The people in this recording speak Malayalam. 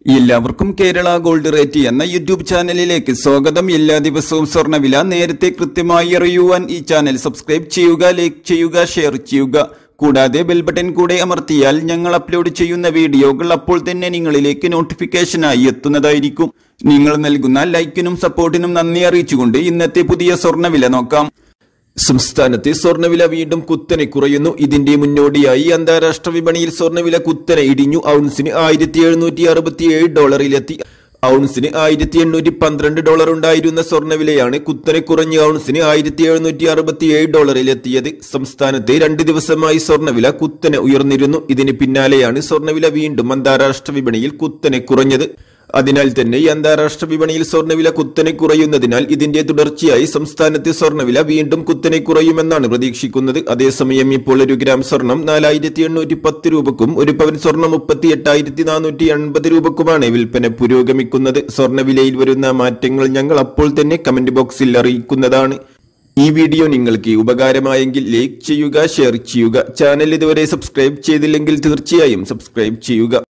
എല്ലാവർക്കും കേരള ഗോൾഡ് റേറ്റ് എന്ന യൂട്യൂബ് ചാനലിലേക്ക് സ്വാഗതം എല്ലാ ദിവസവും സ്വർണ്ണവില നേരത്തെ കൃത്യമായി അറിയുവാൻ ഈ ചാനൽ സബ്സ്ക്രൈബ് ചെയ്യുക ലൈക്ക് ചെയ്യുക ഷെയർ ചെയ്യുക കൂടാതെ ബെൽ ബട്ടൺ കൂടെ അമർത്തിയാൽ ഞങ്ങൾ അപ്ലോഡ് ചെയ്യുന്ന വീഡിയോകൾ അപ്പോൾ തന്നെ നിങ്ങളിലേക്ക് നോട്ടിഫിക്കേഷനായി എത്തുന്നതായിരിക്കും നിങ്ങൾ നൽകുന്ന ലൈക്കിനും സപ്പോർട്ടിനും നന്ദി അറിയിച്ചുകൊണ്ട് ഇന്നത്തെ പുതിയ സ്വർണ്ണവില നോക്കാം സംസ്ഥാനത്തെ സ്വർണ്ണവില വീണ്ടും കുത്തനെ കുറയുന്നു ഇതിന്റെ മുന്നോടിയായി അന്താരാഷ്ട്ര വിപണിയിൽ സ്വർണ്ണവില കുത്തനെ ഇടിഞ്ഞു ഔൺസിന് ആയിരത്തി എഴുന്നൂറ്റി അറുപത്തിയേഴ് ഡോളറിലെത്തി ഔൺസിന് ആയിരത്തി എണ്ണൂറ്റി പന്ത്രണ്ട് ഡോളർ ഉണ്ടായിരുന്ന സ്വർണ്ണവിലയാണ് കുത്തനെ കുറഞ്ഞ് ഔൺസിന് ആയിരത്തി എഴുന്നൂറ്റി അറുപത്തിയേഴ് ഡോളറിലെത്തിയത് സംസ്ഥാനത്തെ രണ്ട് ദിവസമായി സ്വർണ്ണവില കുത്തനെ ഉയർന്നിരുന്നു ഇതിന് പിന്നാലെയാണ് സ്വർണ്ണവില വീണ്ടും അന്താരാഷ്ട്ര വിപണിയിൽ കുത്തനെ കുറഞ്ഞത് അതിനാൽ തന്നെ ഈ അന്താരാഷ്ട്ര വിപണിയിൽ സ്വർണ്ണവില കുത്തനെ കുറയുന്നതിനാൽ ഇതിന്റെ തുടർച്ചയായി സംസ്ഥാനത്തെ സ്വർണ്ണവില വീണ്ടും കുത്തനെ കുറയുമെന്നാണ് പ്രതീക്ഷിക്കുന്നത് അതേസമയം ഇപ്പോൾ ഒരു ഗ്രാം സ്വർണം നാലായിരത്തി എണ്ണൂറ്റി പത്ത് രൂപക്കും ഒരു പവൻ സ്വർണം മുപ്പത്തി എട്ടായിരത്തി നാനൂറ്റി എൺപത് രൂപക്കുമാണ് വിൽപ്പന പുരോഗമിക്കുന്നത് സ്വർണ്ണവിലയിൽ വരുന്ന മാറ്റങ്ങൾ ഞങ്ങൾ അപ്പോൾ തന്നെ കമന്റ് ബോക്സിൽ അറിയിക്കുന്നതാണ് ഈ വീഡിയോ നിങ്ങൾക്ക് ഉപകാരമായെങ്കിൽ ലൈക്ക് ചെയ്യുക ഷെയർ ചെയ്യുക ചാനൽ ഇതുവരെ സബ്സ്ക്രൈബ് ചെയ്തില്ലെങ്കിൽ തീർച്ചയായും സബ്സ്ക്രൈബ് ചെയ്യുക